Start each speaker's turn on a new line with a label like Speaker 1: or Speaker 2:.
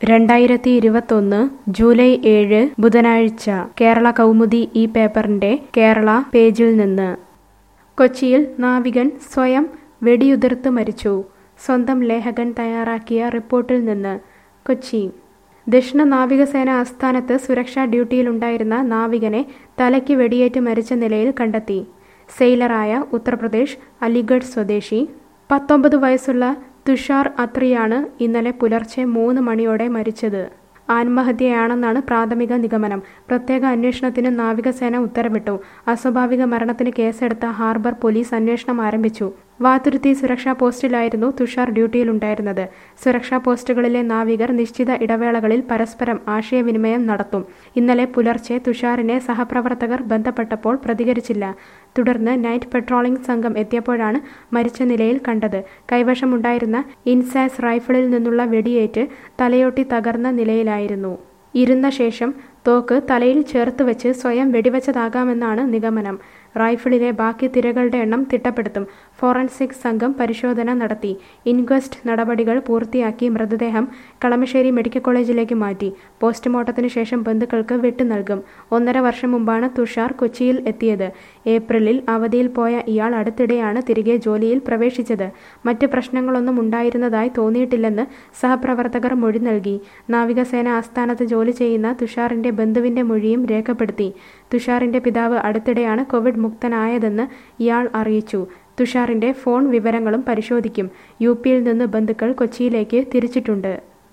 Speaker 1: രണ്ടായിരത്തി ഇരുപത്തൊന്ന് ജൂലൈ ഏഴ് ബുധനാഴ്ച കേരള കൗമുദി ഈ പേപ്പറിന്റെ കേരള പേജിൽ നിന്ന് കൊച്ചിയിൽ നാവികൻ സ്വയം വെടിയുതിർത്ത് മരിച്ചു സ്വന്തം ലേഖകൻ തയ്യാറാക്കിയ റിപ്പോർട്ടിൽ നിന്ന് കൊച്ചി ദക്ഷിണ നാവികസേന ആസ്ഥാനത്ത് സുരക്ഷാ ഡ്യൂട്ടിയിലുണ്ടായിരുന്ന നാവികനെ തലയ്ക്ക് വെടിയേറ്റ് മരിച്ച നിലയിൽ കണ്ടെത്തി സെയിലറായ ഉത്തർപ്രദേശ് അലിഗഡ് സ്വദേശി പത്തൊമ്പത് വയസ്സുള്ള തുഷാർ അത്രിയാണ് ഇന്നലെ പുലർച്ചെ മൂന്ന് മണിയോടെ മരിച്ചത് ആത്മഹത്യയാണെന്നാണ് പ്രാഥമിക നിഗമനം പ്രത്യേക അന്വേഷണത്തിന് നാവികസേന ഉത്തരവിട്ടു അസ്വാഭാവിക മരണത്തിന് കേസെടുത്ത ഹാർബർ പോലീസ് അന്വേഷണം ആരംഭിച്ചു വാതുരുത്തി സുരക്ഷാ പോസ്റ്റിലായിരുന്നു തുഷാർ ഡ്യൂട്ടിയിലുണ്ടായിരുന്നത് സുരക്ഷാ പോസ്റ്റുകളിലെ നാവികർ നിശ്ചിത ഇടവേളകളിൽ പരസ്പരം ആശയവിനിമയം നടത്തും ഇന്നലെ പുലർച്ചെ തുഷാറിനെ സഹപ്രവർത്തകർ ബന്ധപ്പെട്ടപ്പോൾ പ്രതികരിച്ചില്ല തുടർന്ന് നൈറ്റ് പെട്രോളിംഗ് സംഘം എത്തിയപ്പോഴാണ് മരിച്ച നിലയിൽ കണ്ടത് കൈവശമുണ്ടായിരുന്ന ഇൻസാസ് റൈഫിളിൽ നിന്നുള്ള വെടിയേറ്റ് തലയൊട്ടി തകർന്ന നിലയിലായിരുന്നു ഇരുന്ന ശേഷം തോക്ക് തലയിൽ ചേർത്ത് വെച്ച് സ്വയം വെടിവെച്ചതാകാമെന്നാണ് നിഗമനം റൈഫിളിലെ ബാക്കി തിരകളുടെ എണ്ണം തിട്ടപ്പെടുത്തും ഫോറൻസിക് സംഘം പരിശോധന നടത്തി ഇൻക്വസ്റ്റ് നടപടികൾ പൂർത്തിയാക്കി മൃതദേഹം കളമശ്ശേരി മെഡിക്കൽ കോളേജിലേക്ക് മാറ്റി പോസ്റ്റ്മോർട്ടത്തിന് ശേഷം ബന്ധുക്കൾക്ക് വിട്ടു നൽകും ഒന്നര വർഷം മുമ്പാണ് തുഷാർ കൊച്ചിയിൽ എത്തിയത് ഏപ്രിലിൽ അവധിയിൽ പോയ ഇയാൾ അടുത്തിടെയാണ് തിരികെ ജോലിയിൽ പ്രവേശിച്ചത് മറ്റ് പ്രശ്നങ്ങളൊന്നും ഉണ്ടായിരുന്നതായി തോന്നിയിട്ടില്ലെന്ന് സഹപ്രവർത്തകർ മൊഴി നൽകി നാവികസേന ആസ്ഥാനത്ത് ജോലി ചെയ്യുന്ന തുഷാറിന്റെ ബന്ധുവിന്റെ മൊഴിയും രേഖപ്പെടുത്തി തുഷാറിന്റെ പിതാവ് അടുത്തിടെയാണ് കോവിഡ് മുക്തനായതെന്ന് ഇയാൾ അറിയിച്ചു തുഷാറിന്റെ ഫോൺ വിവരങ്ങളും പരിശോധിക്കും യു പിയിൽ നിന്ന് ബന്ധുക്കൾ കൊച്ചിയിലേക്ക് തിരിച്ചിട്ടുണ്ട്